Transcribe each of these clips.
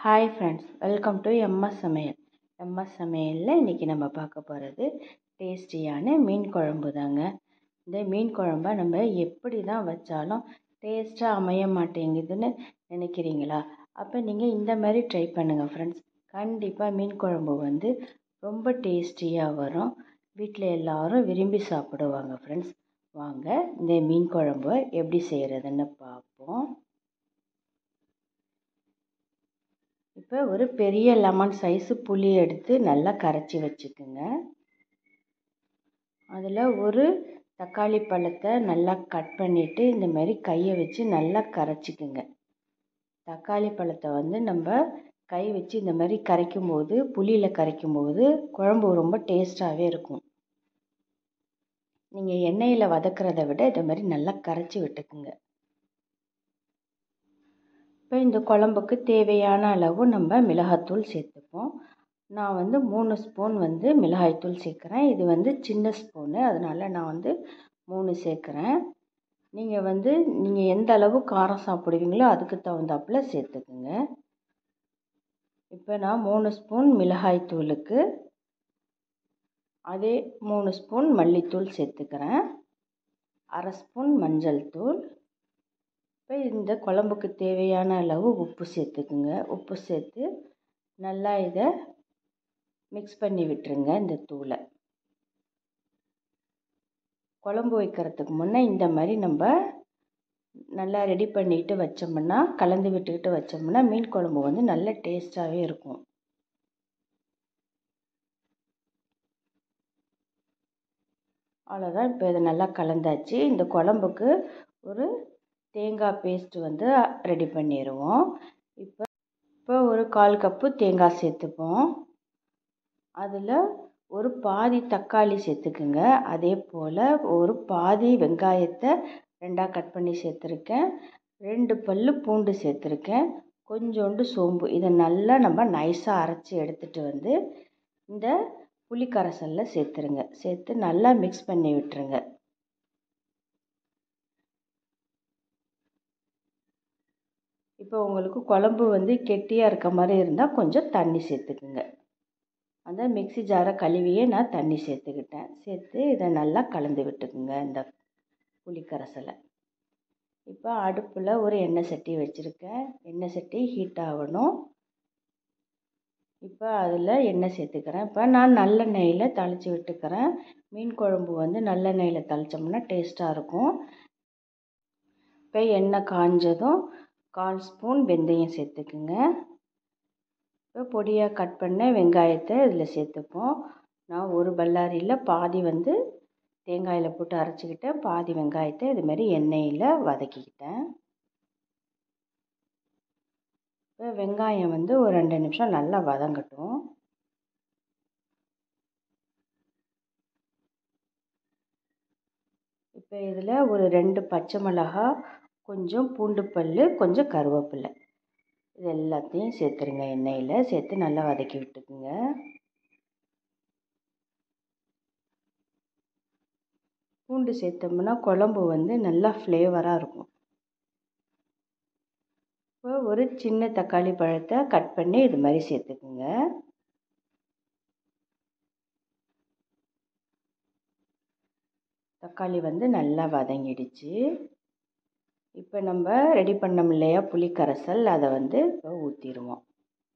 hi friends welcome to MS சமையல் MS சமையலில் இன்றைக்கி நம்ம பார்க்க போகிறது டேஸ்டியான மீன் குழம்பு தாங்க இந்த மீன் குழம்ப நம்ம எப்படி தான் வச்சாலும் டேஸ்ட்டாக அமைய மாட்டேங்குதுன்னு நினைக்கிறீங்களா அப்போ நீங்கள் இந்த மாதிரி ட்ரை பண்ணுங்கள் ஃப்ரெண்ட்ஸ் கண்டிப்பாக மீன் குழம்பு வந்து ரொம்ப டேஸ்டியாக வரும் வீட்டில் எல்லோரும் விரும்பி சாப்பிடுவாங்க ஃப்ரெண்ட்ஸ் வாங்க இந்த மீன் குழம்பு எப்படி செய்கிறதுன்னு பார்ப்போம் இப்போ ஒரு பெரிய லெமன் சைஸு புளி எடுத்து நல்லா கரைச்சி வச்சுக்குங்க அதில் ஒரு தக்காளி பழத்தை நல்லா கட் பண்ணிவிட்டு இந்த மாதிரி கையை வச்சு நல்லா கரைச்சிக்குங்க தக்காளி பழத்தை வந்து நம்ம கை வச்சு இந்த மாதிரி கரைக்கும் போது புளியில் கரைக்கும் போது குழம்பு ரொம்ப டேஸ்ட்டாகவே இருக்கும் நீங்கள் எண்ணெயில் வதக்கிறத விட இதை மாதிரி நல்லா கரைச்சி விட்டுக்குங்க இப்போ இந்த குழம்புக்கு தேவையான அளவு நம்ம மிளகாத்தூள் சேர்த்துப்போம் நான் வந்து மூணு ஸ்பூன் வந்து மிளகாய்த்தூள் சேர்க்குறேன் இது வந்து சின்ன ஸ்பூனு அதனால் நான் வந்து மூணு சேர்க்குறேன் நீங்கள் வந்து நீங்கள் எந்த அளவு காரம் சாப்பிடுவீங்களோ அதுக்கு தகுந்தாப்பில் சேர்த்துக்குங்க இப்போ நான் மூணு ஸ்பூன் மிளகாய்த்தூளுக்கு அதே மூணு ஸ்பூன் மல்லித்தூள் சேர்த்துக்கிறேன் அரை ஸ்பூன் மஞ்சள் தூள் இப்போ இந்த குழம்புக்கு தேவையான அளவு உப்பு சேர்த்துக்குங்க உப்பு சேர்த்து நல்லா இதை மிக்ஸ் பண்ணி விட்டுருங்க இந்த தூளை குழம்பு வைக்கிறதுக்கு முன்னே இந்த மாதிரி நம்ம நல்லா ரெடி பண்ணிட்டு வச்சோம்னா கலந்து விட்டுக்கிட்டு வச்சோம்னா மீன் குழம்பு வந்து நல்ல டேஸ்ட்டாகவே இருக்கும் அவ்வளோதான் இப்போ இதை நல்லா கலந்தாச்சு இந்த குழம்புக்கு ஒரு தேங்காய் பேஸ்ட்டு வந்து ரெடி பண்ணிடுவோம் இப்போ இப்போ ஒரு கால் கப்பு தேங்காய் சேர்த்துப்போம் அதில் ஒரு பாதி தக்காளி சேர்த்துக்குங்க அதே போல் ஒரு பாதி வெங்காயத்தை ரெண்டாக கட் பண்ணி சேர்த்துருக்கேன் ரெண்டு பல் பூண்டு சேர்த்துருக்கேன் கொஞ்சோண்டு சோம்பு இதை நல்லா நம்ம நைஸாக அரைச்சி எடுத்துகிட்டு வந்து இந்த புளி கரைசலில் சேர்த்துருங்க சேர்த்து நல்லா மிக்ஸ் பண்ணி விட்டுருங்க இப்போ உங்களுக்கு குழம்பு வந்து கெட்டியாக இருக்க மாதிரி இருந்தால் கொஞ்சம் தண்ணி சேர்த்துக்குங்க அந்த மிக்சி ஜாரை கழுவியே நான் தண்ணி சேர்த்துக்கிட்டேன் சேர்த்து இதை நல்லா கலந்து விட்டுக்குங்க இந்த புளிக்கரைசலை இப்போ அடுப்பில் ஒரு எண்ணெய் சட்டி வச்சுருக்கேன் எண்ணெய் சட்டி ஹீட் ஆகணும் இப்போ அதில் எண்ணெய் சேர்த்துக்கிறேன் இப்போ நான் நல்லெண்ணெயில் தாளித்து விட்டுக்கிறேன் மீன் குழம்பு வந்து நல்லெண்ணெயில் தாளித்தோம்னா டேஸ்ட்டாக இருக்கும் இப்போ எண்ணெய் காஞ்சதும் கால் ஸ்பூன் வெந்தயம் சேர்த்துக்குங்க இப்போ பொடியாக கட் பண்ண வெங்காயத்தை இதில் சேர்த்துப்போம் நான் ஒரு பல்லாரியில் பாதி வந்து தேங்காயில் போட்டு அரைச்சிக்கிட்டேன் பாதி வெங்காயத்தை இதுமாரி எண்ணெயில் வதக்கிக்கிட்டேன் இப்போ வெங்காயம் வந்து ஒரு ரெண்டு நிமிஷம் நல்லா வதங்கட்டும் இப்போ இதில் ஒரு ரெண்டு பச்சை மிளகா கொஞ்சம் பூண்டு பல் கொஞ்சம் கருவேப்பிலை இது எல்லாத்தையும் சேர்த்துருங்க எண்ணெயில் சேர்த்து நல்லா வதக்கி விட்டுக்குங்க பூண்டு சேர்த்தோம்னா குழம்பு வந்து நல்லா ஃப்ளேவராக இருக்கும் இப்போ ஒரு சின்ன தக்காளி பழத்தை கட் பண்ணி இது மாதிரி சேர்த்துக்குங்க தக்காளி வந்து நல்லா வதங்கிடுச்சு இப்போ நம்ம ரெடி பண்ணோம் இல்லையா புளி கரைசல் அதை வந்து இப்போ ஊற்றிடுவோம்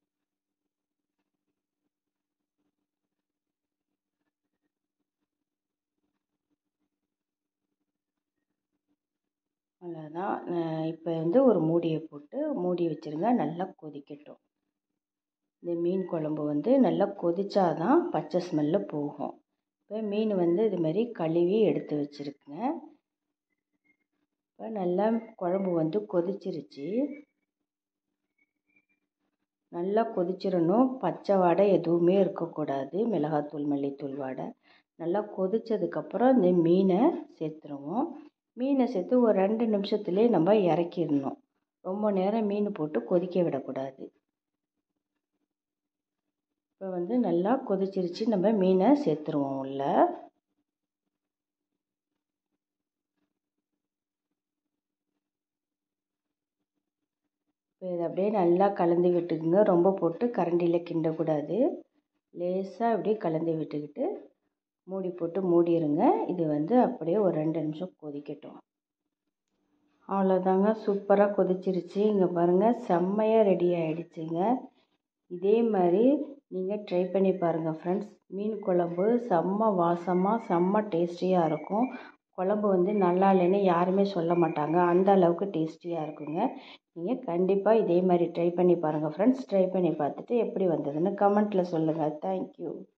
அவ்வளோதான் இப்போ வந்து ஒரு மூடியை போட்டு மூடி வச்சுருங்க நல்லா கொதிக்கட்டும் இந்த மீன் குழம்பு வந்து நல்லா கொதிச்சாதான் பச்சை ஸ்மெல்லு போகும் இப்போ மீன் வந்து இதுமாரி கழுவி எடுத்து வச்சுருக்குங்க இப்போ நல்லா குழம்பு வந்து கொதிச்சிருச்சு நல்லா கொதிச்சிடணும் பச்சை வாடை எதுவுமே இருக்கக்கூடாது மிளகாத்தூள் மல்லித்தூள் வாடை நல்லா கொதித்ததுக்கப்புறம் இந்த மீனை சேர்த்துருவோம் மீனை சேர்த்து ஒரு ரெண்டு நிமிஷத்துலேயே நம்ம இறக்கிடணும் ரொம்ப நேரம் மீன் போட்டு கொதிக்க விடக்கூடாது இப்போ வந்து நல்லா கொதிச்சிருச்சு நம்ம மீனை சேர்த்துருவோம் உள்ள இப்போ இதை அப்படியே நல்லா கலந்து விட்டுக்குங்க ரொம்ப போட்டு கரண்டியில் கிண்டக்கூடாது லேசாக அப்படியே கலந்து விட்டுக்கிட்டு மூடி போட்டு மூடிடுங்க இது வந்து அப்படியே ஒரு ரெண்டு நிமிஷம் கொதிக்கட்டும் அவ்வளோதாங்க சூப்பராக கொதிச்சிருச்சு இங்கே பாருங்கள் செம்மையாக ரெடி ஆகிடுச்சிங்க இதே மாதிரி நீங்கள் ட்ரை பண்ணி பாருங்கள் ஃப்ரெண்ட்ஸ் மீன் குழம்பு செம்ம வாசமாக செம்ம டேஸ்டியாக இருக்கும் குழம்பு வந்து நல்லா இல்லைன்னு யாருமே சொல்ல மாட்டாங்க அந்த அளவுக்கு டேஸ்டியாக இருக்குங்க நீங்கள் கண்டிப்பாக இதே மாதிரி ட்ரை பண்ணி பாருங்கள் ஃப்ரெண்ட்ஸ் ட்ரை பண்ணி பார்த்துட்டு எப்படி வந்ததுன்னு கமெண்ட்டில் சொல்லுங்கள் தேங்க்யூ